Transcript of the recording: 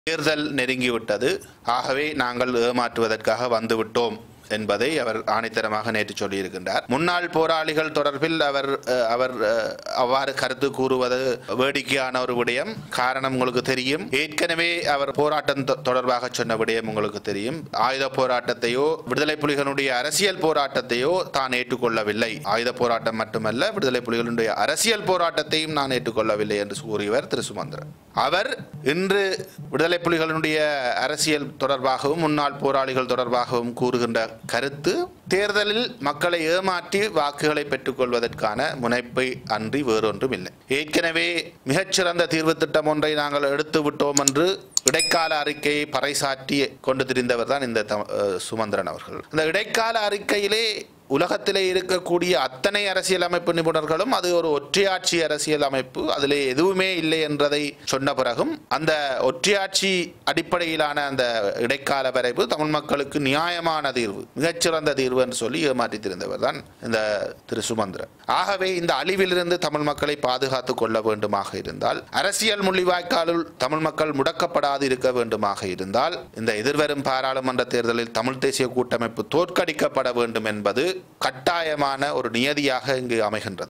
தேர்தல் நெருங்கிவிட்டது ஆகவே நாங்கள் ஏமாற்றுவதற்காக வந்துவிட்டோம் என்பதை அவர் ஆணித்தரமாக நேற்று சொல்லியிருக்கின்றார் முன்னாள் போராளிகள் தொடர்பில் அவர் அஹ், அவர் அஹ், அவ்வாறு கருத்து கூறுவது வேடிக்கையான ஒரு விடயம் காரணம் உங்களுக்கு தெரியும் ஏற்கனவே அவர் போராட்டம் தொ- தொடர்பாக சொன்ன விடயம் உங்களுக்கு தெரியும் ஆயுத போராட்டத்தையோ விடுதலை புலிகளுடைய அரசியல் போராட்டத்தையோ தான் ஏற்றுக்கொள்ளவில்லை ஆயுத போராட்டம் மட்டுமல்ல விடுதலை புலிகளுடைய அரசியல் போராட்டத்தையும் நான் ஏற்றுக்கொள்ளவில்லை என்று கூறியவர் திரு சுமந்திரன் அவர் இன்று விடுதலை புலிகளுடைய அரசியல் தொடர்பாகவும் முன்னாள் போராளிகள் தொடர்பாகவும் கூறுகின்ற கருத்து தேர்தலில் மக்களை ஏமாற்றி வாக்குகளை பெற்றுக்கொள்வதற்கான முனைப்பை அன்றி வேறொன்றும் இல்லை ஏற்கனவே மிகச்சிறந்த தீர்வு திட்டம் ஒன்றை நாங்கள் எடுத்து விட்டோம் என்று இடைக்கால அறிக்கையை பறைசாற்றி கொண்டு திரிந்தவர் தான் இந்த தம்- அஹ் சுமந்திரன் அவர்கள் அந்த இடைக்கால அறிக்கையிலே உலகத்திலே இருக்கக்கூடிய அத்தனை அரசியல் அமைப்பு நிபுணர்களும் அது ஒரு ஒற்றையாட்சி அரசியல் அமைப்பு அதிலே எதுவுமே இல்லை என்றதை சொன்ன பிறகும் அந்த ஒற்றையாட்சி அடிப்படையிலான அந்த இடைக்கால வரைவு தமிழ் மக்களுக்கு நியாயமான தீர்வு மிகச்சிறந்த தீர்வு என்று சொல்லி ஏமாற்றி திருந்தவர் தான் இந்த திரு சுமந்திரன் ஆகவே இந்த அழிவிலிருந்து தமிழ் மக்களை பாதுகாத்துக் கொள்ள வேண்டுமாக இருந்தால் அரசியல் முள்ளிவாய்க்காலில் தமிழ் மக்கள் முடக்கப்படாது இருக்க வேண்டுமாக இருந்தால் இந்த எதிர்வரும் பாராளுமன்ற தேர்தலில் தமிழ் தேசிய கூட்டமைப்பு தோற்கடிக்கப்பட வேண்டும் என்பது கட்டாயமான ஒரு நியதியாக இங்கு அமைகின்றது